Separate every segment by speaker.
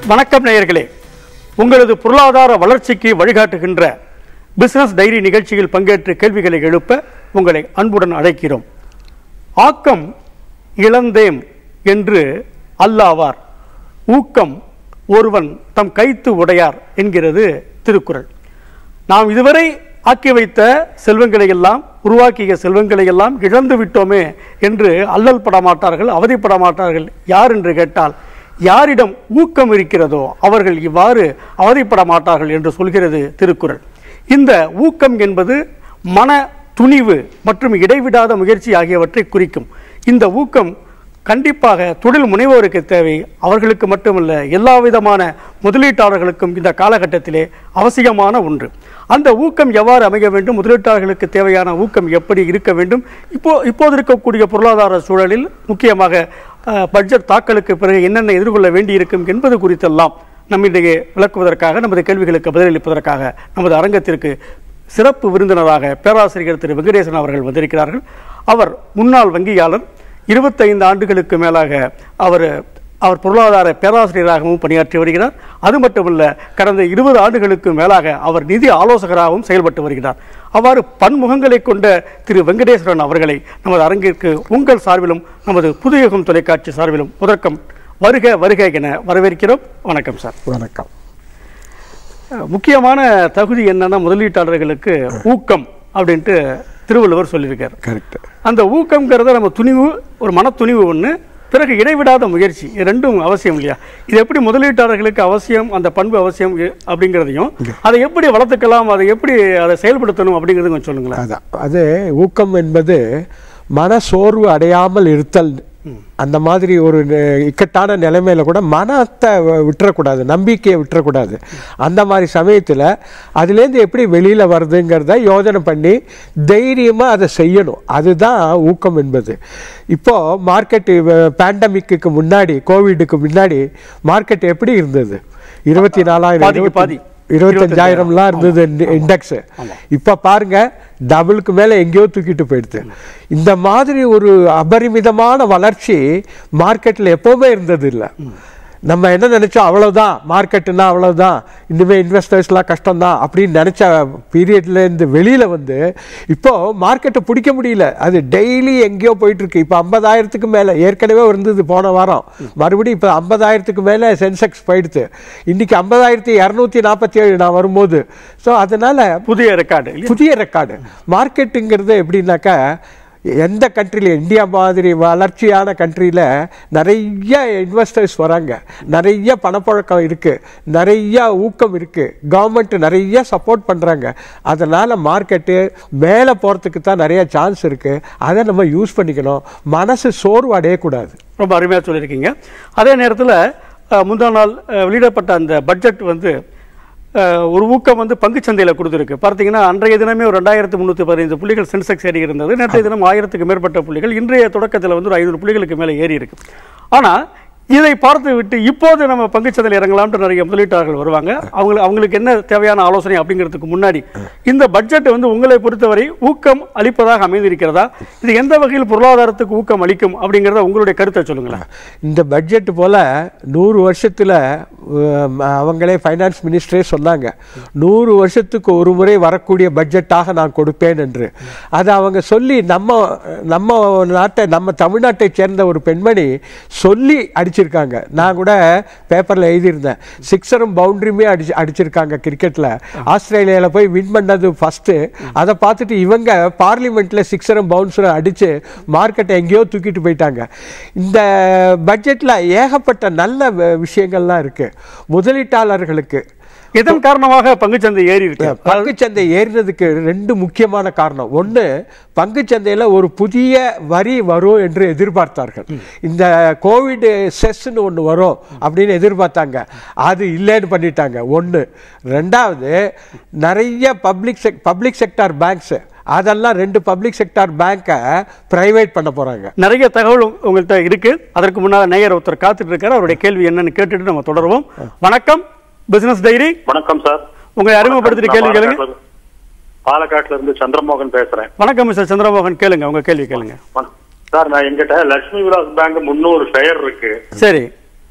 Speaker 1: வணக்கம் நேயர்களே உங்களது பொருளாதார வளர்ச்சிக்கு வழிகாட்டுகின்ற பிசினஸ் டைரி நிகழ்ச்சியில் பங்கேற்று கேள்விகளை எழுப்ப உங்களை அன்புடன் அழைக்கிறோம் ஆக்கம் இளந்தேம் என்று அல்லாவார் ஊக்கம் ஒருவன் தம் கைத்து உடையார் என்கிறது திருக்குறள் நாம் இதுவரை ஆக்கி வைத்த செல்வங்களை எல்லாம் உருவாக்கிய செல்வங்களை எல்லாம் இழந்து விட்டோமே என்று அல்லல் பட மாட்டார்கள் அவதிப்பட மாட்டார்கள் யார் என்று கேட்டால் யாரிடம் ஊக்கம் இருக்கிறதோ அவர்கள் இவ்வாறு அவதிப்பட மாட்டார்கள் என்று சொல்கிறது திருக்குறள் இந்த ஊக்கம் என்பது மன துணிவு மற்றும் இடைவிடாத முயற்சி ஆகியவற்றை குறிக்கும் இந்த ஊக்கம் கண்டிப்பாக தொழில் முனைவோருக்கு தேவை அவர்களுக்கு மட்டுமல்ல எல்லா விதமான முதலீட்டாளர்களுக்கும் இந்த காலகட்டத்திலே அவசியமான ஒன்று அந்த ஊக்கம் எவ்வாறு அமைய வேண்டும் முதலீட்டாளர்களுக்கு தேவையான ஊக்கம் எப்படி இருக்க வேண்டும் இப்போ இப்போது இருக்கக்கூடிய பொருளாதார சூழலில் முக்கியமாக அஹ், பட்ஜெட் தாக்கலுக்கு பிறகு என்னென்ன எதிர்கொள்ள வேண்டியிருக்கும் என்பது குறித்தெல்லாம் நம்மிடையே விளக்குவதற்காக நமது கேள்விகளுக்கு பதிலளிப்பதற்காக நமது அரங்கத்திற்கு சிறப்பு விருந்தினராக பேராசிரியர் திரு வெங்கடேசன் அவர்கள் வந்திருக்கிறார்கள் அவர் முன்னாள் வங்கியாளர் இருபத்தைந்து ஆண்டுகளுக்கு மேலாக அவர் அவர் பொருளாதார பேராசிரியராகவும் பணியாற்றி வருகிறார் அது மட்டுமல்ல கடந்த இருபது ஆண்டுகளுக்கு மேலாக அவர் நிதி ஆலோசகராகவும் செயல்பட்டு வருகிறார் அவ்வாறு பன்முகங்களை கொண்ட திரு வெங்கடேஸ்வரன் அவர்களை நமது அரங்கிற்கு உங்கள் சார்பிலும் நமது புதுயுகம் தொலைக்காட்சி சார்பிலும் முதற்கம் வருக வருக என வரவேற்கிறோம் வணக்கம் சார்
Speaker 2: வணக்கம்
Speaker 1: முக்கியமான தகுதி என்னன்னா முதலீட்டாளர்களுக்கு ஊக்கம் அப்படின்ட்டு திருவள்ளுவர் சொல்லியிருக்கார்
Speaker 2: கரெக்ட்
Speaker 1: அந்த ஊக்கம்ங்கிறத நம்ம துணிவு ஒரு மன துணிவு ஒன்று பிறகு இடைவிடாத முயற்சி இது ரெண்டும் அவசியம் இல்லையா இது எப்படி முதலீட்டாளர்களுக்கு அவசியம் அந்த பண்பு அவசியம் இ- அப்படிங்கிறதையும் அதை எப்படி வளர்த்துக்கலாம் அதை எப்படி அதை செயல்படுத்தணும் அப்படிங்கிறது கொஞ்சம் சொல்லுங்களேன்
Speaker 2: அதான் அது ஊக்கம் என்பது மன சோர்வு அடையாமல் இருத்தல் அந்த மாதிரி ஒரு நெ- இக்கட்டான நிலைமையில கூட மனத்தை வ- விட்டுறக்கூடாது நம்பிக்கையை விட்டுறக்கூடாது அந்த மாதிரி சமயத்தில் அதுலேருந்து எப்படி வெளியில் வருதுங்கிறத யோஜனை பண்ணி தைரியமாக அதை செய்யணும் அதுதான் ஊக்கம் என்பது இப்போ மார்க்கெட்டு பேண்டமிக்கு முன்னாடி கோவிடுக்கு முன்னாடி மார்க்கெட் எப்படி இருந்தது இருபத்தி நாலாயிரம்
Speaker 1: பாதிக்கு பாதி.
Speaker 2: இருபத்தஞ்சாயிரம்லாம் இருந்தது இண்டெக்ஸ் இப்ப பாருங்க டபுளுக்கு மேல எங்கேயோ தூக்கிட்டு போயிடுது இந்த மாதிரி ஒரு அபரிமிதமான வளர்ச்சி மார்க்கெட்ல எப்பவுமே இருந்தது இல்ல நம்ம என்ன நினைச்சோம் அவ்வளவுதான் மார்க்கெட்டுனா அவ்வளவுதான் இனிமே இன்வெஸ்டர்ஸ்லாம் கஷ்டம்தான் அப்படின்னு நினைச்ச பீரியட்ல இருந்து வெளியில வந்து இப்போ மார்க்கெட்டை பிடிக்க முடியல அது டெய்லி எங்கேயோ போயிட்டு இருக்கு இப்போ ஐம்பதாயிரத்துக்கு மேல ஏற்கனவே இருந்தது போன வாரம் மறுபடியும் இப்போ ஐம்பதாயிரத்துக்கு மேல சென்செக்ஸ் போயிடுது இன்னைக்கு ஐம்பதாயிரத்தி இரநூத்தி நாற்பத்தி ஏழு நான் வரும்போது ஸோ அதனால
Speaker 1: புதிய ரெக்கார்டு இல்லையா?
Speaker 2: புதிய ரெக்கார்டு மார்க்கெட்டுங்கிறது எப்படின்னாக்கா எந்த கண்ட்ரியில் இந்தியா மாதிரி வளர்ச்சியான கண்ட்ரியில் நிறைய இன்வெஸ்டர்ஸ் வராங்க நிறைய பணப்புழக்கம் இருக்குது நிறைய ஊக்கம் இருக்குது கவர்மெண்ட் நிறைய சப்போர்ட் பண்ணுறாங்க அதனால் மார்க்கெட்டு மேலே போகிறதுக்கு தான் நிறைய சான்ஸ் இருக்குது அதை நம்ம யூஸ் பண்ணிக்கணும் மனசு சோர்வு அடையக்கூடாது
Speaker 1: ரொம்ப அருமையாக சொல்லியிருக்கீங்க அதே நேரத்தில் முந்தா நாள் அஹ், வெளியிடப்பட்ட அந்த பட்ஜெட் வந்து அஹ், ஒரு ஊக்கம் வந்து பங்குச்சந்தையில் கொடுத்துருக்கு பார்த்தீங்கன்னா அன்றைய தினமே ஒரு ரெண்டாயிரத்து முந்நூற்றி பதினைந்து புள்ளிகள் சென்செக்ஸ் ஏறி இருந்தது நேற்றைய தினம் ஆயிரத்துக்கு மேற்பட்ட புள்ளிகள் இன்றைய தொடக்கத்தில் வந்து ஒரு ஐநூறு புள்ளிகளுக்கு மேலே ஏறி இருக்கு ஆனால் இதை பார்த்து விட்டு இப்போது நம்ம பங்குச்சந்தையில் இறங்கலாம்னு நிறைய முதலீட்டாளர்கள் வருவாங்க அவங்க அவங்களுக்கு என்ன தேவையான ஆலோசனை அப்படிங்கிறதுக்கு முன்னாடி இந்த பட்ஜெட் வந்து உங்களை பொறுத்தவரை ஊக்கம் அளிப்பதாக அமைந்திருக்கிறதா இது எந்த வகையில் பொருளாதாரத்துக்கு ஊக்கம் அளிக்கும் அப்படிங்கிறத உங்களுடைய கருத்தை சொல்லுங்களேன்
Speaker 2: இந்த பட்ஜெட் போல நூறு வருஷத்துல அஹ், அவங்களே ஃபைனான்ஸ் மினிஸ்டரே சொன்னாங்க நூறு வருஷத்துக்கு ஒரு முறை வரக்கூடிய பட்ஜெட்டாக நான் கொடுப்பேன் என்று அதை அவங்க சொல்லி நம்ம நம்ம நாட்டை நம்ம தமிழ்நாட்டை சேர்ந்த ஒரு பெண்மணி சொல்லி அடிச்சிருக்காங்க நான் கூட பேப்பர்ல எழுதியிருந்தேன் சிக்ஸரும் பவுண்டரியுமே அடிச்சு அடிச்சிருக்காங்க கிரிக்கெட்ல ஆஸ்திரேலியால போய் வின் பண்ணது ஃபர்ஸ்ட் அதை பார்த்துட்டு இவங்க பார்லிமெண்ட்ல சிக்ஸரும் பவுன்ஸரும் அடிச்சு மார்க்கெட்டை எங்கேயோ தூக்கிட்டு போயிட்டாங்க இந்த பட்ஜெட்ல ஏகப்பட்ட நல்ல வ- விஷயங்கள்லாம் இருக்கு முதலீட்டாளர்களுக்கு
Speaker 1: இதன் காரணமாக பங்குச்சந்தை ஏறி இருக்கு
Speaker 2: பங்குச்சந்தை ஏறினதுக்கு ரெண்டு முக்கியமான காரணம் ஒன்று பங்குச்சந்தையில் ஒரு புதிய வரி வரும் என்று எதிர்பார்த்தார்கள் இந்த கோவிட் செஸ்ன்னு ஒன்று வரும் அப்படின்னு எதிர்பார்த்தாங்க அது இல்லைன்னு பண்ணிட்டாங்க ஒன்று ரெண்டாவது நிறைய public sec public sector banks அதெல்லாம் ரெண்டு பப்ளிக் செக்டார் பேங்க்கை பிரைவேட் பண்ண போறாங்க
Speaker 1: நிறைய தகவல் உங்க- உங்கள்கிட்ட இருக்கு அதற்கு முன்னால் நேயர் ஒருத்தர் காத்துட்டு இருக்காரு அவருடைய கேள்வி என்னன்னு கேட்டுட்டு நம்ம தொடருவோம் வணக்கம் பிசினஸ் டைரி
Speaker 3: வணக்கம் சார்
Speaker 1: உங்களை அறிமுகப்படுத்திட்டு
Speaker 3: நான்
Speaker 1: கேள்வி கேளுங்க
Speaker 3: பாலக்காட்டுல- பாலக்காட்டுல இருந்து சந்திரமோகன் பேசுறேன்
Speaker 1: வணக்கம் மிஸ்டர் சந்திரமோகன் கேளுங்க உங்க கேள்வி கேளுங்க
Speaker 3: வண- சார் நான் எங்கிட்ட லட்சுமி விலாஸ் பேங்க் முன்னூறு ஷேர் இருக்கு
Speaker 1: சரி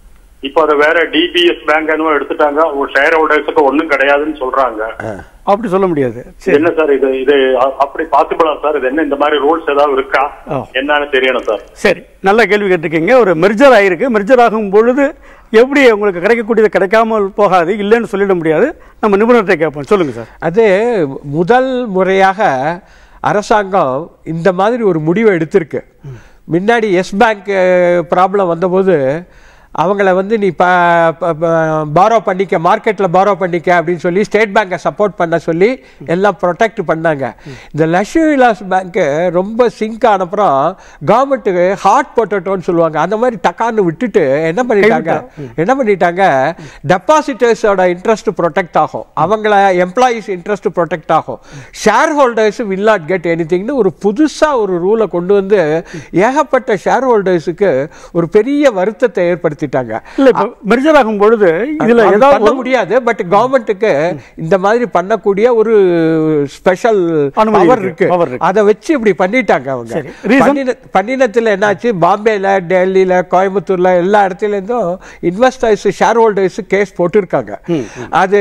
Speaker 3: இப்போ அதை வேற டிபிஎஸ் பேங்க் என்னமோ எடுத்துட்டாங்க உங்க ஷேர் ஹோல்டர்ஸுக்கு ஒண்ணும் கிடையாதுன்னு சொல்றாங்க
Speaker 1: அப்படி சொல்ல முடியாது சரி
Speaker 3: என்ன சார் இது இது அ- அப்படி பாசிபிளா சார் இது என்ன இந்த மாதிரி ரூல்ஸ் ஏதாவது இருக்கா
Speaker 1: ஓ.
Speaker 3: என்னன்னு தெரியணும் சார்
Speaker 1: சரி நல்ல கேள்வி கேட்டிருக்கீங்க ஒரு மெர்ஜர் ஆயிருக்கு மெர்ஜர் ஆகும் பொழுது எப்படி உங்களுக்கு கிடைக்கக்கூடியது கிடைக்காமல் போகாது இல்லைன்னு சொல்லிட முடியாது நம்ம நிபுணர்கிட்ட கேட்போம் சொல்லுங்க சார்
Speaker 2: அது முதல் முறையாக அரசாங்கம் இந்த மாதிரி ஒரு முடிவை எடுத்திருக்கு முன்னாடி எஸ் பேங்க் ப்ராப்ளம் வந்தபோது அவங்கள வந்து நீ பாரோ பண்ணிக்க மார்க்கெட்டில் பாரோ பண்ணிக்க அப்படின்னு சொல்லி ஸ்டேட் பேங்கை சப்போர்ட் பண்ண சொல்லி எல்லாம் ப்ரொடெக்ட் பண்ணாங்க இந்த லட்சுமி விலாஸ் பேங்க்கு ரொம்ப சிங்க் ஆனப்புறம் கவர்மெண்ட்டுக்கு ஹாட் பொட்டோட்டோன்னு சொல்லுவாங்க அந்த மாதிரி டக்கான்னு விட்டுட்டு என்ன பண்ணிட்டாங்க என்ன பண்ணிட்டாங்க டெபாசிட்டர்ஸோட இன்ட்ரெஸ்ட் ப்ரொடெக்ட் ஆகும் அவங்கள எம்ப்ளாயீஸ் இன்ட்ரெஸ்ட் ப்ரொடெக்ட் ஆகும் share holders will not get எனிதிங்னு ஒரு புதுசா ஒரு ரூலை கொண்டு வந்து ஏகப்பட்ட ஷேர் ஹோல்டர்ஸுக்கு ஒரு பெரிய வருத்தத்தை ஏற்படுத்திட்டாங்க
Speaker 1: இல்ல இப்ப மெர்ஜர் ஆகும் பொழுது இதுல
Speaker 2: அது
Speaker 1: ஏதாவது
Speaker 2: பண்ண
Speaker 1: ஒரு-
Speaker 2: முடியாது பட் கவர்மெண்ட்டுக்கு இந்த மாதிரி பண்ணக்கூடிய ஒரு ஸ்பெஷல்
Speaker 1: அனுமதி
Speaker 2: பவர்
Speaker 1: இருக்கு,
Speaker 2: இருக்கு
Speaker 1: power இருக்கு.
Speaker 2: அதை வச்சு இப்படி பண்ணிட்டாங்க அவங்க
Speaker 1: சரி. Reason?
Speaker 2: பண்ணின- பண்ணினத்துல என்னாச்சு பாம்பேல டெல்லியில கோயம்புத்தூர்ல எல்லா இடத்துல இருந்தும் இன்வெஸ்டர்ஸ் ஷேர் ஹோல்டர்ஸ் கேஸ் போட்டிருக்காங்க அது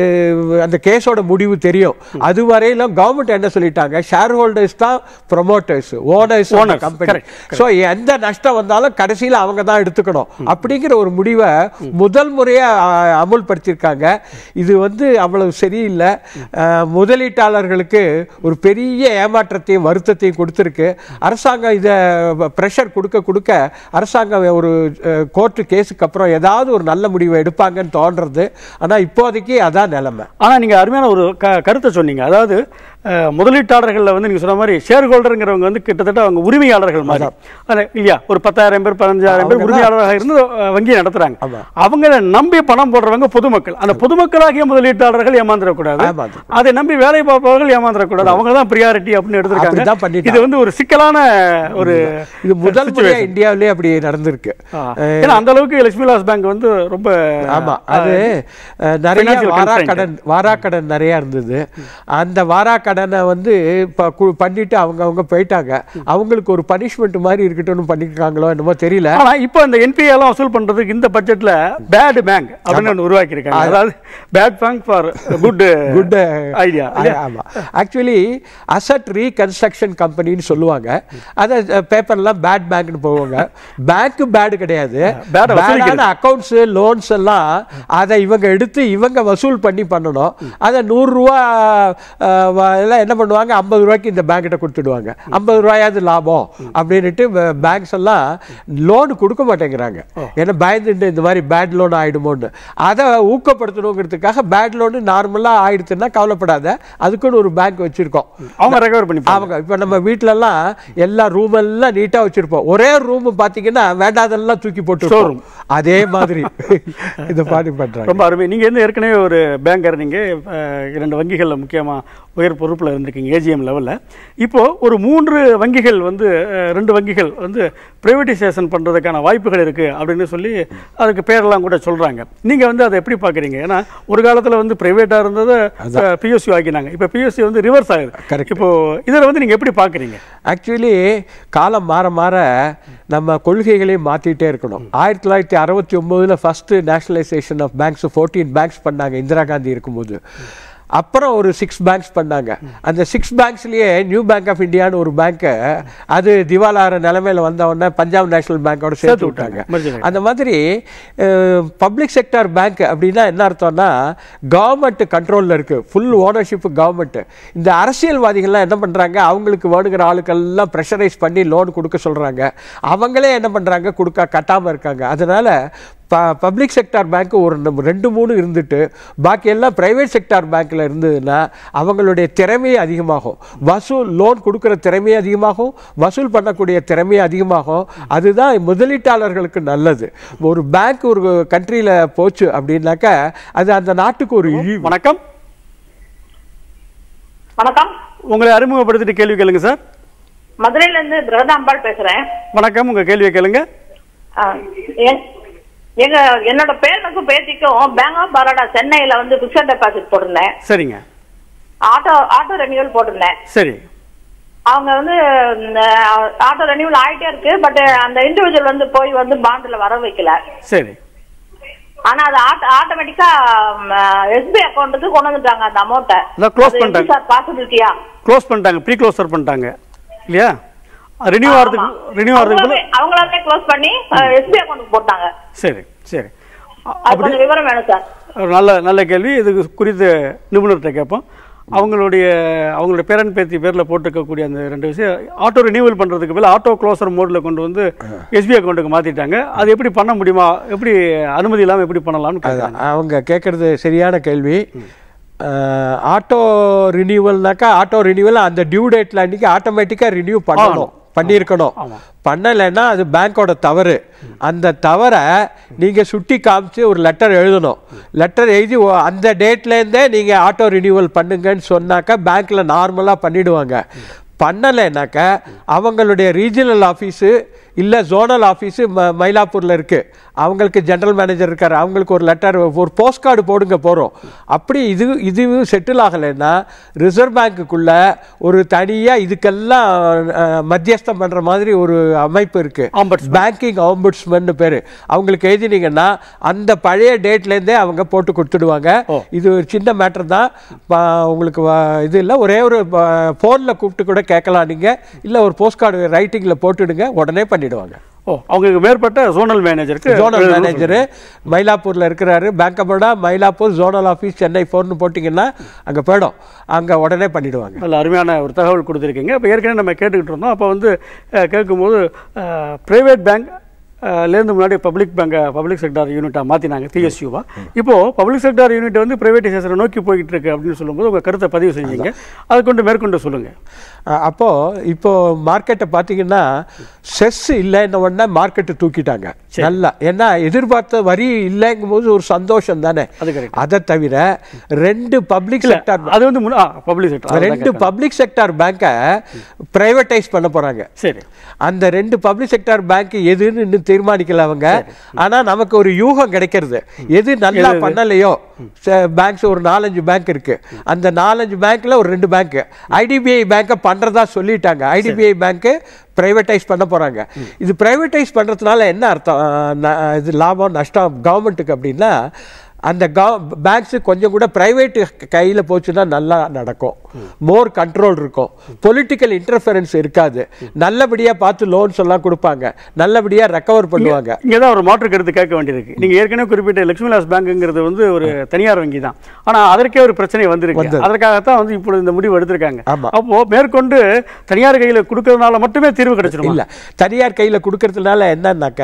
Speaker 2: அந்த கேஸோட முடிவு தெரியும் அது வரையிலும் கவர்மெண்ட் என்ன சொல்லிட்டாங்க ஷேர் ஹோல்டர்ஸ் தான் promoters owners
Speaker 1: Owners,
Speaker 2: company
Speaker 1: correct,
Speaker 2: so எந்த நஷ்டம் வந்தாலும் கடைசியில் அவங்க தான் எடுத்துக்கணும் அப்படிங்கிற ஒரு முடிவை முதல் முறையா அஹ், அமுல்படுத்தியிருக்காங்க இது வந்து அவ்வளவு சரியில்லை அஹ், முதலீட்டாளர்களுக்கு ஒரு பெரிய ஏமாற்றத்தையும் வருத்தத்தையும் கொடுத்துருக்கு அரசாங்கம் இதை ப்ரெஷர் கொடுக்க கொடுக்க அரசாங்கம் ஒரு கோர்ட்டு கேஸுக்கு அப்புறம் ஏதாவது ஒரு நல்ல முடிவை எடுப்பாங்கன்னு தோன்றது ஆனா இப்போதைக்கு அதான் நிலைமை
Speaker 1: ஆனா நீங்க அருமையான ஒரு க- கருத்தை சொன்னீங்க அதாவது அஹ், முதலீட்டாளர்கள்ல வந்து நீங்க சொன்ன மாதிரி ஷேர் ஹோல்டருங்கிறவங்க வந்து கிட்டத்தட்ட அவங்க உரிமையாளர்கள் மாதிரி அது இல்லையா ஒரு பத்தாயிரம் பேர் பதினஞ்சாயிரம் பேர்
Speaker 2: அவங்க
Speaker 1: உரிமையாளராக இருந்து அஹ், வங்கியை நடத்துறாங்க
Speaker 2: ஆமா.
Speaker 1: அவங்கள நம்பி பணம் போடுறவங்க பொதுமக்கள் அந்த பொதுமக்களாகிய முதலீட்டாளர்கள் ஏமாந்துடக்கூடாது
Speaker 2: ஏமாந்து.
Speaker 1: அதை நம்பி வேலை பார்ப்பவர்கள் ஏமாந்துடக்கூடாது அவங்க தான் பிரியாரிட்டி அப்படின்னு
Speaker 2: அப்படிதான்
Speaker 1: எடுத்திருக்காங்க
Speaker 2: பண்ணிட்டாங்க.
Speaker 1: இது வந்து ஒரு சிக்கலான ஒரு
Speaker 2: இது முதல் முறையா
Speaker 1: situation.
Speaker 2: இந்தியாவிலே அப்படி நடந்திருக்கு
Speaker 1: ஆ. ஏன்னா அந்த அளவுக்கு லட்சுமி விலாஸ் பேங்க் வந்து ரொம்ப
Speaker 2: ஆமா அது அஹ், நிறைய
Speaker 1: financial
Speaker 2: வாராக்கடன் வாராக்கடன் நிறைய இருந்தது அந்த வாராக்கடனை வந்து இப்ப கு- பண்ணிட்டு அவங்க அவங்க போயிட்டாங்க அவங்களுக்கு ஒரு பனிஷ்மெண்ட் மாதிரி இருக்கட்டும்னு பண்ணிருக்காங்களோ என்னமோ தெரியல
Speaker 1: ஆனா இப்போ இந்த என்பிஏ எல்லாம் வசூல் பண்றதுக்கு இந்த பட்ஜெட்ல பேட் பேங்க் அப்படின்னு ஒன்று உருவாக்கி இருக்காங்க அதாவது bad bank for good
Speaker 2: good
Speaker 1: idea
Speaker 2: ஆமா ஆக்சுவலி அசட் ரீகன்ஸ்ட்ரக்ஷன் கம்பெனின்னு சொல்லுவாங்க அதை பேப்பர்லாம் பேட் பேங்க்னு போவாங்க பேங்க் பேடு கிடையாது
Speaker 1: bad அ வசூலிக்கிறது.
Speaker 2: பேடான அக்கவுண்ட்ஸ் லோன்ஸ் எல்லாம் அதை இவங்க எடுத்து இவங்க வசூல் பண்ணி பண்ணணும் அதை நூறுரூவா எல்லாம் என்ன பண்ணுவாங்க ஐம்பது ரூபாய்க்கு இந்த பேங்க்கிட்ட கொடுத்துடுவாங்க ஐம்பது ரூபாயாவது லாபம் அப்படின்னுட்டு பேங்க்ஸ் எல்லாம் லோன் கொடுக்க மாட்டேங்கிறாங்க ஏன்னா பயந்துட்டு இந்த மாதிரி பேட் லோன் ஆயிடுமோன்னு அதை ஊக்கப்படுத்தணுங்கிறதுக்காக பேட் லோன் நார்மலாக ஆயிடுச்சுன்னா கவலைப்படாத அதுக்குன்னு ஒரு பேங்க் வச்சிருக்கோம்
Speaker 1: அவங்க ரெக்கவர் பண்ணி
Speaker 2: அவங்க இப்போ நம்ம வீட்டிலலாம் எல்லா ரூம் எல்லாம் நீட்டாக வச்சிருப்போம் ஒரே ரூம் பார்த்தீங்கன்னா வேண்டாதெல்லாம் தூக்கி போட்டு
Speaker 1: Showroom.
Speaker 2: அதே மாதிரி இதை பாடி பண்றாங்க
Speaker 1: ரொம்ப அருமை நீங்க வந்து ஏற்கனவே ஒரு பேங்கர் நீங்க அஹ், இரண்டு வங்கிகள்ல முக்கியமா உயர் பொறுப்புல இருந்திருக்கீங்க ஏஜிஎம் லெவல்ல இப்போ ஒரு மூன்று வங்கிகள் வந்து அஹ், ரெண்டு வங்கிகள் வந்து பிரைவேடைசேஷன் பண்றதுக்கான வாய்ப்புகள் இருக்கு அப்படின்னு சொல்லி அதுக்கு பேரெல்லாம் கூட சொல்றாங்க நீங்க வந்து அதை எப்படி பாக்குறீங்க ஏன்னா ஒரு காலத்துல வந்து பிரைவேட்டா இருந்ததை பிஎஸ்சி ஆக்கினாங்க இப்போ பிஎஸ்சி வந்து ரிவர்ஸ் ஆகுது
Speaker 2: Correct.
Speaker 1: இப்போ இதில் வந்து நீங்க எப்படி பாக்குறீங்க
Speaker 2: ஆக்சுவலி காலம் மாற மாற நம்ம கொள்கைகளையும் மாத்திட்டே இருக்கணும் ஆயிரத்தி தொள்ளாயிரத்தி அறுபத்தி ஒன்பதுல first nationalisation of banks fourteen banks பண்ணாங்க இந்திரா காந்தி இருக்கும்போது அப்புறம் ஒரு சிக்ஸ் பேங்க்ஸ் பண்ணாங்க அந்த சிக்ஸ் பேங்க்ஸ்லயே நியூ பேங்க் ஆஃப் இந்தியான்னு ஒரு பேங்க்கை அது திவாலார நிலைமையில வந்த உடனே பஞ்சாப் நேஷனல் பேங்கோட சேர்த்து
Speaker 1: சேர்த்து
Speaker 2: விட்டாங்க
Speaker 1: merge ஆகி.
Speaker 2: அந்த மாதிரி பப்ளிக் செக்டார் பேங்க் அப்படின்னா என்ன அர்த்தம்னா கவர்மெண்ட் கண்ட்ரோல்ல இருக்கு ஃபுல் ஓனர்ஷிப் கவர்மெண்ட் இந்த அரசியல்வாதிகள்லாம் என்ன பண்றாங்க அவங்களுக்கு வேணுங்கிற ஆளுக்கெல்லாம் ப்ரெஷரைஸ் பண்ணி லோன் கொடுக்க சொல்றாங்க அவங்களே என்ன பண்றாங்க கொடுக்க கட்டாம இருக்காங்க அதனால பப்ளிக் செக்டார் பேங்க் ஒரு நம்ம ரெண்டு மூணு இருந்துட்டு பாக்கி எல்லாம் பிரைவேட் செக்டார் பேங்க்ல இருந்ததுன்னா அவங்களுடைய திறமை அதிகமாகும் வசூல் லோன் கொடுக்குற திறமை அதிகமாகும் வசூல் பண்ணக்கூடிய திறமை அதிகமாகும் அதுதான் முதலீட்டாளர்களுக்கு நல்லது ஒரு பேங்க் ஒரு கண்ட்ரியில போச்சு அப்படின்னாக்கா அது அந்த நாட்டுக்கு ஒரு இழி
Speaker 1: வணக்கம்
Speaker 4: வணக்கம்
Speaker 1: உங்களை அறிமுகப்படுத்திட்டு கேள்வி கேளுங்க சார்
Speaker 4: மதுரையில இருந்து பிரகதாம்பாள் பேசுறேன்
Speaker 1: வணக்கம் உங்க கேள்வியை கேளுங்க
Speaker 4: ஆ, என்- எங்க என்னோட பேரனுக்கும் பேத்திக்கும் பேங்க் ஆஃப் பரோடா சென்னையில வந்து பிக்சட் டெபாசிட் போட்டிருந்தேன்
Speaker 1: சரிங்க
Speaker 4: ஆட்டோ ஆட்டோ ரெனியூவல் போட்டிருந்தேன்
Speaker 1: சரி
Speaker 4: அவங்க வந்து ஆட்டோ ரெனியூவல் ஆயிட்டே இருக்கு பட் அந்த இண்டிவிஜுவல் வந்து போய் வந்து பாண்டுல வர வைக்கல
Speaker 1: சரி
Speaker 4: ஆனா அது ஆட்டோமேட்டிக்கா எஸ்பி அக்கௌண்ட்டுக்கு கொண்டு வந்துட்டாங்க அந்த அமௌண்ட்டை
Speaker 1: அதான் close பண்ணிட்டாங்க.
Speaker 4: சார் பாசிபிலிட்டியா
Speaker 1: க்ளோஸ் பண்ணிட்டாங்க ப்ரீ க்ளோசர் பண்ணிட்டாங்க இல்லையா ரினியூ ஆகிறதுக்கு ரினியூ ஆகிறதுக்கு
Speaker 4: அவங்களாவே க்ளோஸ் பண்ணி எஸ்பி அக்கௌண்ட்டுக்கு போட்டாங்க
Speaker 1: சரி சரி அ-
Speaker 4: அது கொஞ்சம் விவரம் வேணும் சார்
Speaker 1: ஒரு நல்ல நல்ல கேள்வி இதுக்கு குறித்து நிபுணர்கிட்ட கேட்போம் அவங்களுடைய அவங்களுடைய பேரன் பேத்தி பேரில் போட்டிருக்கக்கூடிய அந்த ரெண்டு விஷயம் ஆட்டோ ரினியூவல் பண்ணுறதுக்கு பதில் ஆட்டோ க்ளோசர் மோடில் கொண்டு வந்து எஸ்பி அக்கௌண்ட்டுக்கு மாற்றிட்டாங்க அது எப்படி பண்ண முடியுமா எப்படி அனுமதி இல்லாமல் எப்படி பண்ணலாம்னு கேட்குறாங்க
Speaker 2: அதான், அவங்க கேட்கறது சரியான கேள்வி ஆட்டோ ரினியூவல்னாக்கா ஆட்டோ ரினியூவல் அந்த டியூ டேட்ல அன்னைக்கு ஆட்டோமேட்டிக்கா ரினியூ பண்ணணும் பண்ணியிருக்கணும்
Speaker 1: ஆமா.
Speaker 2: பண்ணலைன்னா அது பேங்க்கோட தவறு அந்த தவறை நீங்க சுட்டி காமிச்சு ஒரு லெட்டர் எழுதணும் லெட்டர் எழுதி ஓ- அந்த டேட்லேருந்தே நீங்க ஆட்டோ ரினியூவல் பண்ணுங்கன்னு சொன்னாக்கா பேங்க்ல நார்மலா பண்ணிடுவாங்க பண்ணலைனாக்க அவங்களுடைய ரீஜனல் ஆஃபீஸு இல்லை ஜோனல் ஆஃபீஸு ம மயிலாப்பூரில் இருக்குது அவங்களுக்கு ஜெனரல் மேனேஜர் இருக்கார் அவங்களுக்கு ஒரு லெட்டர் ஒரு போஸ்ட் கார்டு போடுங்க போகிறோம் அப்படி இது இது செட்டில் ஆகலைன்னா ரிசர்வ் பேங்க்குக்குள்ள ஒரு தனியாக இதுக்கெல்லாம் அஹ், மத்தியஸ்தம் பண்ணுற மாதிரி ஒரு அமைப்பு இருக்குது
Speaker 1: Ombudsman.
Speaker 2: பேங்கிங் ஆம்புட்ஸ்மன் பேர் அவங்களுக்கு எழுதினீங்கன்னா அந்த பழைய டேட்லேருந்தே அவங்க போட்டு கொடுத்துடுவாங்க
Speaker 1: ஓ.
Speaker 2: இது ஒரு சின்ன மேட்டர் தான் ப- உங்களுக்கு வ- இது இல்லை ஒரே ஒரு ஃபோனில் கூப்பிட்டு கூட கேட்கலாம் நீங்கள் இல்லை ஒரு போஸ்ட் கார்டு ரைட்டிங்கில் போட்டுடுங்க உடனே பண்ணிடுவாங்க
Speaker 1: ஓ அவங்களுக்கு மேற்பட்ட ஜோனல் மேனேஜருக்கு
Speaker 2: ஜோனல் மேனேஜர் மயிலாப்பூர்ல இருக்கிறாரு bank of Baroda Mylapore zonal office Chennai ஃபோர்னு போட்டிங்கன்னா அங்கே போயிடும் அங்கே உடனே பண்ணிடுவாங்க
Speaker 1: நல்ல அருமையான ஒரு தகவல் கொடுத்துருக்கீங்க இப்போ ஏற்கனவே நம்ம கேட்டுக்கிட்டு இருந்தோம் அப்போ வந்து அஹ், கேட்கும்போது ப்ரைவேட் பேங்க் லேருந்து முன்னாடி பப்ளிக் பேங்கை பப்ளிக் செக்டார் யூனிட்டாக மாற்றினாங்க பிஎஸ்யூவா இப்போ பப்ளிக் செக்டார் யூனிட் வந்து பிரைவேட்டைசேஷனை நோக்கி போய்கிட்டு இருக்கு அப்படின்னு சொல்லும்போது உங்கள் கருத்தை பதிவு செஞ்சீங்க அதை கொண்டு மேற்கொண்டு சொல்லுங்க
Speaker 2: அஹ் அப்போ இப்போ மார்க்கெட்டை பார்த்தீங்கன்னா செஸ் இல்லைன்ன உடனே மார்க்கெட்டை தூக்கிட்டாங்க நல்லா ஏன்னா எதிர்பார்த்த வரி இல்லைங்கும் போது ஒரு சந்தோஷம் தானே
Speaker 1: அது correct.
Speaker 2: அதை தவிர ரெண்டு பப்ளிக் செக்டார்
Speaker 1: அது வந்து பப்ளிக் செக்டார்
Speaker 2: ரெண்டு பப்ளிக் செக்டார் பேங்கை பிரைவேட்டைஸ் பண்ண போறாங்க
Speaker 1: சரி
Speaker 2: அந்த ரெண்டு பப்ளிக் செக்டார் பேங்க் எதுன்னு இன்னும் தீர்மானிக்கல அவங்க ஆனா நமக்கு ஒரு யூகம் கிடைக்கிறது எது நல்லா பண்ணலையோ பேங்க்ஸ் ஒரு நாலஞ்சு பேங்க் இருக்கு அந்த நாலஞ்சு பேங்க்ல ஒரு ரெண்டு பேங்க் ஐடிபிஐ பேங்கை பண்றதா சொல்லிட்டாங்க ஐடிபிஐ பேங்க் பிரைவேட்டைஸ் பண்ண போறாங்க இது பிரைவேட்டைஸ் பண்றதுனால என்ன அர்த்தம் அஹ், ந- இது லாபம் நஷ்டம் கவர்மெண்ட்டுக்கு அப்படின்னா அந்த பேங்க்ஸ் கொஞ்சம் கூட பிரைவேட் கையில போச்சுன்னா நல்லா நடக்கும் மோர் கண்ட்ரோல் இருக்கும் பொலிட்டிக்கல் இன்டர்ஃபரன்ஸ் இருக்காது நல்லபடியா பார்த்து லோன்ஸ் எல்லாம் கொடுப்பாங்க நல்லபடியா ரெக்கவர் பண்ணுவாங்க
Speaker 1: இங்கே தான் ஒரு மாற்று கருத்து கேட்க வேண்டியிருக்கு நீங்கள் ஏற்கனவே குறிப்பிட்ட லட்சுமி விலாஸ் பேங்க்குங்கிறது வந்து ஒரு தனியார் வங்கி தான் ஆனால் அதற்கே ஒரு பிரச்சனை வந்திருக்கு
Speaker 2: வந்தது.
Speaker 1: அதற்காகத்தான் வந்து இப்பொழுது இந்த முடிவு எடுத்திருக்காங்க
Speaker 2: ஆமா.
Speaker 1: அப்போ மேற்கொண்டு தனியார் கையில் கொடுக்கறதுனால மட்டுமே தீர்வு கிடைச்சிருமா
Speaker 2: இல்ல தனியார் கையில கொடுக்கறதுனால என்னன்னாக்க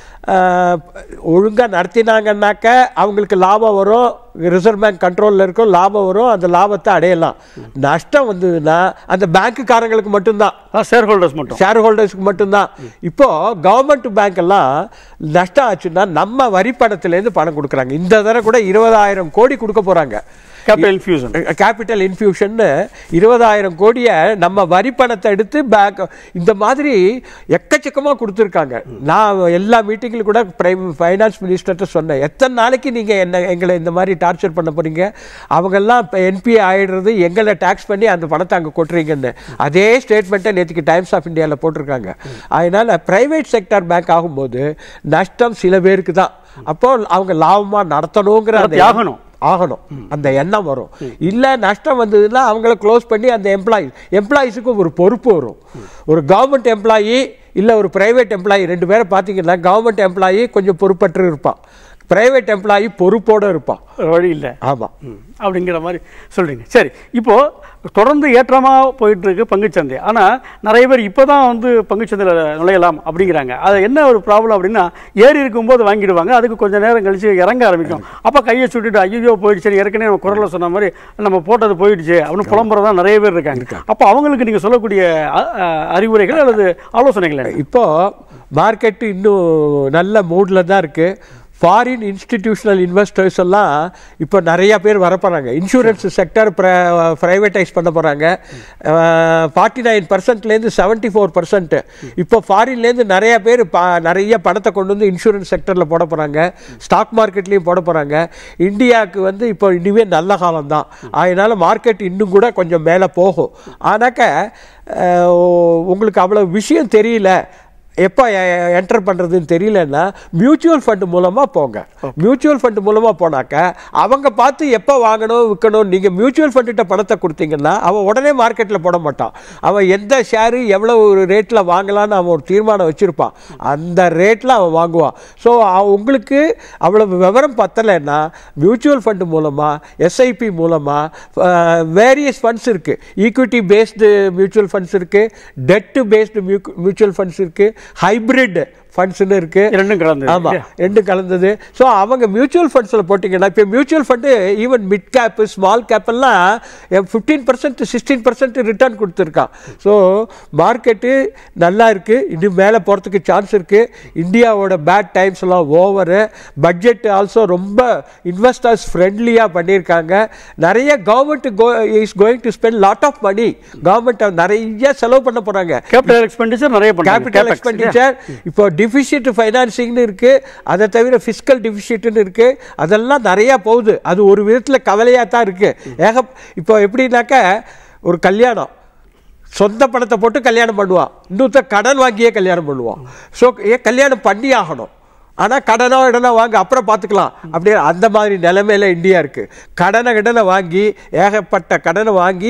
Speaker 2: ஆஹ், ஒழுங்கா நடத்தினாங்கன்னாக்க அவங்களுக்கு லாபம் வரும் ரிசர்வ் பேங்க் கண்ட்ரோல்ல இருக்கும் லாபம் வரும் அந்த லாபத்தை அடையலாம் நஷ்டம் வந்ததுன்னா அந்த பேங்க்குக்காரங்களுக்கு மட்டும்தான்
Speaker 1: ஷேர் ஹோல்டர்ஸ் மட்டும்
Speaker 2: ஷேர் ஹோல்டர்ஸ்க்கு மட்டும்தான் இப்போ கவர்மெண்ட் பேங்க் எல்லாம் நஷ்டம் ஆச்சுன்னா நம்ம வரி பணத்திலேருந்து பணம் கொடுக்குறாங்க இந்த தடவை கூட இருபதாயிரம் கோடி கொடுக்க போறாங்க
Speaker 1: கேபிட்டல் இன்ஃபியூஷன்
Speaker 2: கேபிட்டல் இன்ஃபியூஷன் இருபதாயிரம் கோடியை நம்ம வரி பணத்தை எடுத்து பேங்க் இந்த மாதிரி எக்கச்சக்கமாக கொடுத்துருக்காங்க நான் எல்லா மீட்டிங்கில் கூட பிரைம் ஃபைனான்ஸ் மினிஸ்டர்கிட்ட சொன்னேன் எத்தனை நாளைக்கு நீங்கள் என்ன எங்களை இந்த மாதிரி டார்ச்சர் பண்ண போறீங்க அவங்கெல்லாம் இப்போ என்பிஏ ஆயிடுறது எங்களை டேக்ஸ் பண்ணி அந்த பணத்தை அங்கே கொட்டுறீங்கன்னு அதே ஸ்டேட்மெண்ட்டை நேற்றுக்கு டைம்ஸ் ஆஃப் இந்தியாவில் போட்டிருக்காங்க அதனால பிரைவேட் செக்டார் பேங்க் ஆகும்போது நஷ்டம் சில பேருக்கு தான் அப்போ அவங்க லாபமாக நடத்தணுங்கிற அந்த
Speaker 1: நடத்தி ஆகணும்.
Speaker 2: ஆகணும் அந்த எண்ணம் வரும் இல்ல நஷ்டம் வந்ததுன்னா அவங்கள க்ளோஸ் பண்ணி அந்த எம்ப்ளாயிஸ் எம்ப்ளாயிஸுக்கு ஒரு பொறுப்பு வரும் ஒரு கவர்மெண்ட் எம்ப்ளாயி இல்ல ஒரு பிரைவேட் எம்ப்ளாயி ரெண்டு பேரை பார்த்தீங்கன்னா கவர்மெண்ட் எம்ப்ளாயி கொஞ்சம் பொறுப்பற்று இருப்பான் பிரைவேட் எம்ப்ளாயி பொறுப்போட இருப்பான்
Speaker 1: வழி இல்லை
Speaker 2: ஆமா
Speaker 1: ம், அப்படிங்கிற மாதிரி சொல்றீங்க சரி இப்போ தொடர்ந்து ஏற்றமா போயிட்டு இருக்கு பங்குச்சந்தை ஆனா நிறைய பேர் இப்பதான் வந்து பங்குச்சந்தையில் நுழையலாம் அப்படிங்கிறாங்க அது என்ன ஒரு ப்ராப்ளம் அப்படின்னா ஏறி இருக்கும்போது வாங்கிடுவாங்க அதுக்கு கொஞ்சம் நேரம் கழிச்சு இறங்க ஆரம்பிக்கும் அப்ப கையை சுட்டுட்டு ஐயோ போயிடுச்சு ஏற்கனவே நம்ம குரல்ல சொன்ன மாதிரி நம்ம போட்டது போயிடுச்சு அப்படின்னு புலம்புறதா நிறைய பேர் இருக்காங்க அப்போ அவங்களுக்கு நீங்க சொல்லக்கூடிய அ- அ- அறிவுரைகள் அல்லது ஆலோசனைகள் என்ன?
Speaker 2: இப்போ மார்க்கெட் இன்னும் நல்ல மூட்ல தான் இருக்கு ஃபாரின் இன்ஸ்டிடியூஷனல் இன்வெஸ்டர்ஸ் எல்லாம் இப்போ நிறைய பேர் வர போறாங்க இன்சூரன்ஸ் செக்டர் ப்ரைவேட்டைஸ் பண்ண போறாங்க ஃபார்ட்டி நைன் பர்சன்ட்லேருந்து செவன்ட்டி ஃபோர் பர்சன்ட் இப்போ ஃபாரின்லேருந்து நிறைய பேர் ப- நிறைய பணத்தை கொண்டு வந்து இன்சூரன்ஸ் செக்டரில் போட போறாங்க ஸ்டாக் மார்க்கெட்லேயும் போட போறாங்க இந்தியாவுக்கு வந்து இப்போ இனிமே நல்ல காலம் தான் அதனால மார்க்கெட் இன்னும் கூட கொஞ்சம் மேலே போகும் ஆனாக்க அஹ், உங்களுக்கு அவ்வளோ விஷயம் தெரியல எப்போ என்டர் பண்ணுறதுன்னு தெரியலன்னா மியூச்சுவல் ஃபண்ட் மூலமாக போங்க மியூச்சுவல் ஃபண்ட் மூலமாக போனாக்க அவங்க பார்த்து எப்போ வாங்கணும் விற்கணும் நீங்கள் மியூச்சுவல் ஃபண்ட்ட பணத்தை கொடுத்தீங்கன்னா அவன் உடனே மார்க்கெட்டில் போட மாட்டான் அவன் எந்த ஷேரு எவ்வளோ ஒரு ரேட்டில் வாங்கலாம்னு அவன் ஒரு தீர்மானம் வச்சுருப்பான் அந்த ரேட்டில் அவன் வாங்குவான் ஸோ உங்களுக்கு அவ்வளவு விவரம் பத்தலைன்னா மியூச்சுவல் ஃபண்ட் மூலமாக எஸ்ஐபி மூலமாக வேரியஸ் ஃபண்ட்ஸ் இருக்குது ஈக்விட்டி பேஸ்டு மியூச்சுவல் ஃபண்ட்ஸ் இருக்குது டெட்டு பேஸ்டு மியூச்சுவல் ஃபண்ட்ஸ் இருக்குது ஹைப்ரிட் ஃபண்ட்ஸ்னு இருக்குது
Speaker 1: இரண்டும் கலந்தது.
Speaker 2: ஆமா
Speaker 1: இல்லையா?
Speaker 2: ரெண்டும் கலந்தது ஸோ அவங்க மியூச்சுவல் ஃபண்ட்ஸில் போட்டிங்கன்னா இப்போ mutual fund even mid cap small cap எல்லாம் fifteen percent sixteen percent return கொடுத்துருக்கான் ஸோ மார்க்கெட்டு நல்லா இருக்கு இன்னும் மேலே போகிறதுக்கு சான்ஸ் இருக்கு இந்தியாவோட பேட் டைம்ஸ் எல்லாம் ஓவரு பட்ஜெட் ஆல்சோ ரொம்ப இன்வெஸ்டர்ஸ் ஃப்ரெண்ட்லியாக பண்ணியிருக்காங்க நிறைய government go is going to spend lot of money government நிறைய செலவு பண்ண போகிறாங்க
Speaker 1: கேபிட்டல் எக்ஸ்பெண்டிச்சர் நிறைய பண்றாங்க
Speaker 2: கேபிட்டல்
Speaker 1: CapEx, இல்லையா?
Speaker 2: எக்ஸ்பெண்டிச்சர் இப்போ டிஃபிசிட் ஃபைனான்சிங்னு இருக்கு அதை தவிர ஃபிஸ்கல் டிஃபிசிட்னு இருக்கு அதெல்லாம் நிறைய போகுது அது ஒரு விதத்துல கவலையா தான் இருக்கு ஏக இப்போ எப்படின்னாக்க ஒரு கல்யாணம் சொந்த பணத்தை போட்டு கல்யாணம் பண்ணுவான் இன்னொருத்த கடன் வாங்கியே கல்யாணம் பண்ணுவான் ஸோ ஏன் கல்யாணம் பண்ணி ஆகணும் ஆனா கடனோ இடனோ வாங்க அப்புறம் பார்த்துக்கலாம் அப்படியே அந்த மாதிரி நிலைமையில இந்தியா இருக்கு கடனை கடனை வாங்கி ஏகப்பட்ட கடனை வாங்கி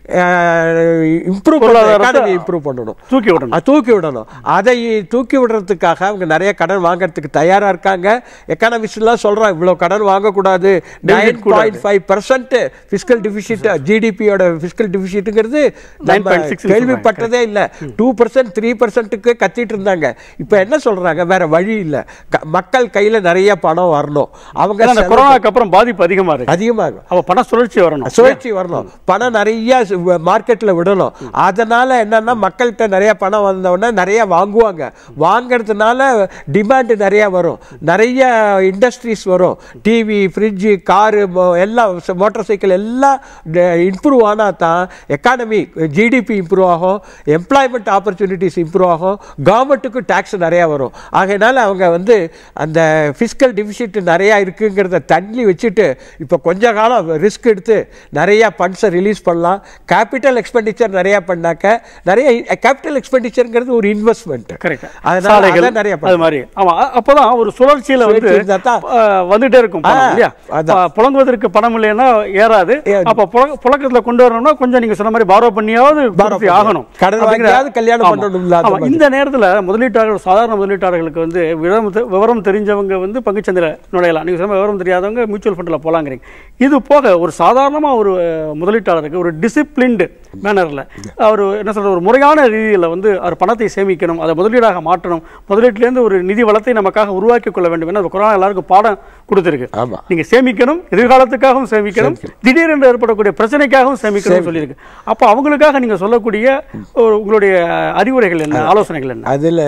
Speaker 2: இம்ப்ரூவ்
Speaker 1: பொருளாதாரத்தை
Speaker 2: பண்ண இம்ப்ரூவ் பண்ணணும்
Speaker 1: தூக்கி விடணும்
Speaker 2: அஹ் தூக்கி விடணும் அதை தூக்கி விடுறதுக்காக அவங்க நிறைய கடன் வாங்குறதுக்கு தயாரா இருக்காங்க எக்கானமிஸ்ட்லாம் சொல்றாங்க இவ்வளவு கடன் வாங்கக்கூடாது nine point five percent physical deficit ஜிடிபியோட பிசிக்கல் டிஃபிசிட்டுங்கிறது நம்ம
Speaker 1: 9.6
Speaker 2: கேள்விப்பட்டதே இல்ல டூ பர்சன்ட் த்ரீ பர்சன்ட்டுக்கு கத்திட்டு இருந்தாங்க இப்ப என்ன சொல்றாங்க வேற வழி இல்ல க- மக்கள் கையில நிறைய பணம் வரணும் அவங்க
Speaker 1: ஏன்னா அந்த
Speaker 2: செலவு
Speaker 1: கொரோனாக்கு அப்புறம் பாதிப்பு அதிகமா இருக்கு
Speaker 2: அதிகமாகும்
Speaker 1: அவ பண சுழற்சி வரணும்
Speaker 2: சுழற்சி வரணும் பணம் நிறைய மார்க்கெட்ல விடணும் அதனால என்னன்னா மக்கள்கிட்ட நிறைய பணம் வந்த உடனே நிறைய வாங்குவாங்க வாங்குறதுனால டிமாண்ட் நிறைய வரும் நிறைய இண்டஸ்ட்ரீஸ் வரும் டிவி ஃப்ரிட்ஜு காரு எல்லாம் மோட்டார் சைக்கிள் எல்லாம் இம்ப்ரூவ் ஆனா தான் எக்கானமி ஜிடிபி இம்ப்ரூவ் ஆகும் எம்ப்ளாய்மெண்ட் ஆப்பர்ச்சுனிட்டிஸ் இம்ப்ரூவ் ஆகும் கவர்மெண்ட்டுக்கு டேக்ஸ் நிறைய வரும் ஆகையினால அவங்க வந்து அந்த ஃபிஸ்கல் டிஃபிசிட் நிறைய இருக்குங்கிறத தள்ளி வச்சுட்டு இப்போ கொஞ்ச காலம் ரிஸ்க் எடுத்து நிறைய ஃபண்ட்ஸை ரிலீஸ் பண்ணலாம் கேபிட்டல் எக்ஸ்பெண்டிச்சர் நிறைய பண்ணாக்க நிறைய கேபிட்டல் எக்ஸ்பெண்டிச்சர்ங்கிறது ஒரு இன்வெஸ்ட்மெண்ட்
Speaker 1: கரெக்ட்
Speaker 2: அதனால
Speaker 1: சாலைகள்
Speaker 2: அதை நிறைய
Speaker 1: அது
Speaker 2: பண்ணலாம்.
Speaker 1: மாதிரி ஆமா அ- அப்பதான் ஒரு சுழற்சியில வந்து
Speaker 2: சுழற்சி இருந்தா தான்.
Speaker 1: அஹ், வந்துட்டே இருக்கும் பணம்
Speaker 2: ஆ,
Speaker 1: இல்லையா
Speaker 2: அதான்.
Speaker 1: ப- புழங்குவதற்கு பணம் இல்லைன்னா ஏறாது
Speaker 2: ஏறாது.
Speaker 1: அப்ப புழ- புழக்கத்துல கொண்டு வரணும்னா கொஞ்சம் நீங்க சொன்ன மாதிரி பாரோ பண்ணியாவது
Speaker 2: Borrow
Speaker 1: கொடுத்து ஆகணும்
Speaker 2: கடன்
Speaker 1: அப்படிங்கிற-
Speaker 2: வாங்கியாவது கல்யாணம்
Speaker 1: ஆமா.
Speaker 2: பண்ணணும்ல, அந்த
Speaker 1: ஆமா.
Speaker 2: மாதிரி.
Speaker 1: இந்த நேரத்துல முதலீட்டாளர்கள் சாதாரண முதலீட்டாளர்களுக்கு வந்து விவரம் தெ- விவரம் தெரிஞ்சவங்க வந்து பங்குச்சந்தையில நுழையலாம் நீங்க சொன்ன விவரம் தெரியாதவங்க மியூச்சுவல் ஃபண்ட்ல போலாங்கிறீங்க இது போக ஒரு சாதாரணமா ஒரு அஹ், முதலீட்டாளருக்கு ஒரு டிசிப்ளின்டு மேனர்ல அவர் என்ன சொல்ற ஒரு முறையான ரீதியில வந்து அவர் பணத்தை சேமிக்கணும் அதை முதலீடாக மாற்றணும் முதலீட்டிலேருந்து ஒரு நிதி வளத்தை நமக்காக உருவாக்கி கொள்ள வேண்டும் என கொரோனா எல்லாருக்கும் பாடம் கொடுத்திருக்கு
Speaker 2: ஆமா.
Speaker 1: நீங்க சேமிக்கணும் எதிர்காலத்துக்காகவும் சேமிக்கணும் திடீரென்று ஏற்படக்கூடிய பிரச்சனைக்காகவும் சேமிக்கணும் சொல்லியிருக்கு அப்போ அவங்களுக்காக நீங்க சொல்லக்கூடிய ஒரு உங்களுடைய அறிவுரைகள் என்ன ஆலோசனைகள் என்ன
Speaker 2: அதில்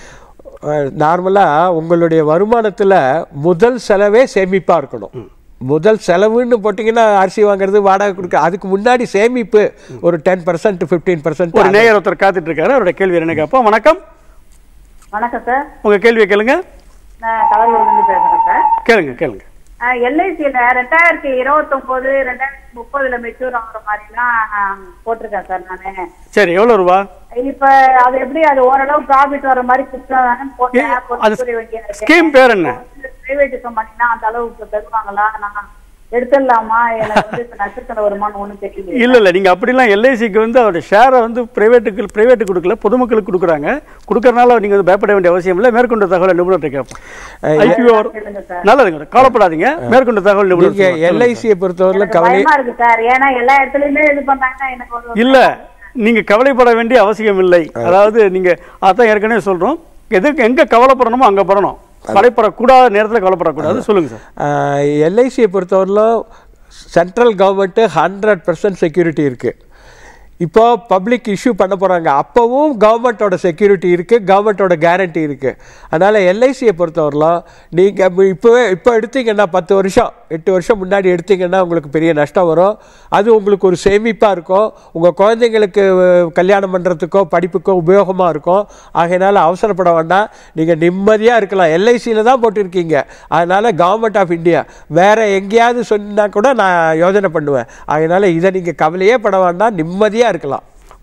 Speaker 2: நார்மலாக உங்களுடைய வருமானத்தில் முதல் செலவே சேமிப்பாக இருக்கணும் முதல் செலவுன்னு போட்டிங்கன்னா அரிசி வாங்குறது வாடகை கொடுக்க அதுக்கு முன்னாடி சேமிப்பு ஒரு டென் பர்சன்ட் ஃபிஃப்டீன்
Speaker 1: ஒரு
Speaker 2: பர்சன்ட்
Speaker 1: நேயர் ஒருத்தர் காத்துட்டு இருக்காரு அவருடைய கேள்வி என்ன கேட்போம் வணக்கம்
Speaker 4: வணக்கம் சார்
Speaker 1: உங்க கேள்வியை கேளுங்க
Speaker 4: நான் கடலூர்லேருந்து பேசுறேன் சார்
Speaker 1: கேளுங்க கேளுங்க
Speaker 4: எல்ஐசியில் ரெண்டாயிரத்தி இருபத்தொம்போது ரெண்டாயிரத்தி முப்பதுல மெச்சூர் ஆகுற மாதிரிலாம் போட்டிருக்கேன் சார் நான்
Speaker 1: சரி எவ்வளவு ரூபா
Speaker 4: இப்ப அது எப்படி அது ஓரளவு ப்ராஃபிட் வர மாதிரி கொடுத்தாதானே போட்டேன்
Speaker 1: ஏ, அது
Speaker 4: பொதுத்துறை வங்கியில இருக்கேன்.
Speaker 1: ஸ்கீம் பேர் என்ன
Speaker 4: பிரைவேட்டிசம் பண்ணினா அந்த அளவுக்கு தருவாங்களா நான் எடுத்துடலாமா எனக்கு வந்து இப்ப நட்சத்திர வருமானம் ஒண்ணும் தெரியல
Speaker 1: இல்ல இல்ல நீங்க அப்படிலாம் எல்ஐசிக்கு வந்து அவருடைய ஷேரை வந்து பிரைவேட்டுக்கு பிரைவேட்டு கொடுக்கல பொதுமக்களுக்கு கொடுக்குறாங்க கொடுக்கறனால நீங்க வந்து பயப்பட வேண்டிய அவசியம் இல்லை மேற்கொண்ட தகவலை நிபுணர்கிட்ட கேட்போம் ஐபிஓ
Speaker 4: சொல்லுங்க சார்
Speaker 1: நல்லதுங்க கவலைப்படாதீங்க மேற்கொண்ட தகவல்
Speaker 2: நீங்க
Speaker 1: நிபுணர்
Speaker 2: எல்ஐசியை பொறுத்தவரையில்
Speaker 4: எனக்கு
Speaker 2: கவலை
Speaker 4: பயமா இருக்கு சார் ஏன்னா எல்லா இடத்துலயுமே இது பண்ணாங்கன்னா எனக்கு ஒரு
Speaker 1: இல்ல நீங்க கவலைப்பட வேண்டிய அவசியம் இல்லை அதாவது நீங்க அதான் ஏற்கனவே சொல்றோம் எதுக்கு எங்க கவலைப்படணுமோ அங்க படணும் கவலைப்படக்கூடாத நேரத்துல கவலைப்படக்கூடாது சொல்லுங்க சார்
Speaker 2: எல்ஐசியை பொறுத்தவரையிலும் central government hundred percent security இருக்குது இப்போ பப்ளிக் இஷ்யூ பண்ண போகிறாங்க அப்போவும் கவர்மெண்ட்டோட செக்யூரிட்டி இருக்குது கவர்மெண்ட்டோட கேரண்டி இருக்குது அதனால் எல்ஐசியை பொறுத்தவரையிலும் நீங்கள் இப்போவே இப்போ எடுத்தீங்கன்னா பத்து வருஷம் எட்டு வருஷம் முன்னாடி எடுத்தீங்கன்னா உங்களுக்கு பெரிய நஷ்டம் வரும் அது உங்களுக்கு ஒரு சேமிப்பாக இருக்கும் உங்கள் குழந்தைங்களுக்கு அஹ், கல்யாணம் பண்ணுறதுக்கோ படிப்புக்கோ உபயோகமாக இருக்கும் ஆகையினால அவசரப்பட வேண்டாம் நீங்கள் நிம்மதியாக இருக்கலாம் எல்ஐசியில் தான் போட்டிருக்கீங்க அதனால் கவர்மெண்ட் ஆஃப் இந்தியா வேறு எங்கேயாவது சொன்னா கூட நான் யோசனை பண்ணுவேன் அதனால் இதை நீங்கள் கவலையே பட வேண்டாம் நிம்மதியாக இருக்கலாம்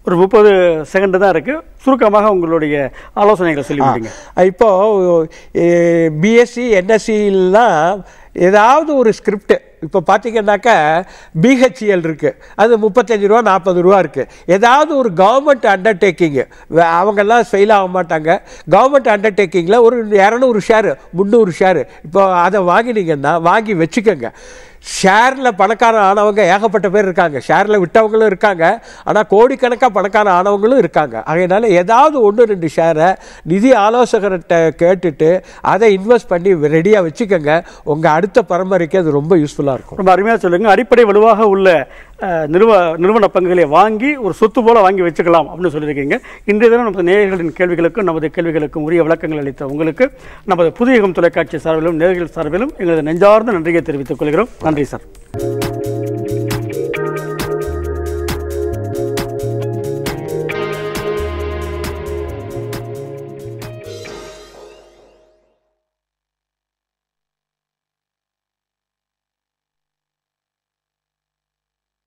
Speaker 1: ஒரு முப்பது செகண்ட் தான் இருக்கு சுருக்கமாக உங்களுடைய ஆலோசனைகளை சொல்லிவிடுங்க
Speaker 2: இப்போ பிஎஸ்சி என்எஸ்சிலாம் ஏதாவது ஒரு ஸ்கிரிப்ட் இப்போ பார்த்தீங்கன்னாக்கா பிஹெச்இஎல் இருக்கு அது முப்பத்தஞ்சு ரூபா நாற்பது ரூபா இருக்கு ஏதாவது ஒரு கவர்மெண்ட் அண்டர்டேக்கிங் அவங்கெல்லாம் ஃபெயில் ஆக மாட்டாங்க கவர்மெண்ட் அண்டர்டேக்கிங்கில் ஒரு இரநூறு ஷேரு முந்நூறு ஷேரு இப்போ அதை வாங்கினீங்கன்னா வாங்கி வச்சுக்கோங்க ஷேரில் பணக்காரன் ஆனவங்க ஏகப்பட்ட பேர் இருக்காங்க ஷேரில் விட்டவங்களும் இருக்காங்க ஆனால் கோடிக்கணக்காக பணக்காரன் ஆனவங்களும் இருக்காங்க அதனால ஏதாவது ஒன்று ரெண்டு ஷேரை நிதி ஆலோசகர்கிட்ட கேட்டுட்டு அதை இன்வெஸ்ட் பண்ணி ரெடியாக வச்சுக்கோங்க உங்கள் அடுத்த பரம்பரைக்கு அது ரொம்ப யூஸ்ஃபுல்லாக இருக்கும்
Speaker 1: ரொம்ப அருமையாக சொல்லுங்க அடிப்படை வலுவாக உள்ள அஹ், நிறுவ நிறுவன பங்குகளை வாங்கி ஒரு சொத்து போல வாங்கி வச்சுக்கலாம் அப்படின்னு சொல்லியிருக்கீங்க இன்றைய தினம் நமது நேயர்களின் கேள்விகளுக்கும் நமது கேள்விகளுக்கும் உரிய விளக்கங்கள் அளித்த உங்களுக்கு நமது புதிய யுகம் தொலைக்காட்சி சார்பிலும் நேயர்கள் சார்பிலும் எங்களது நெஞ்சார்ந்த நன்றியை தெரிவித்துக் கொள்கிறோம் நன்றி சார்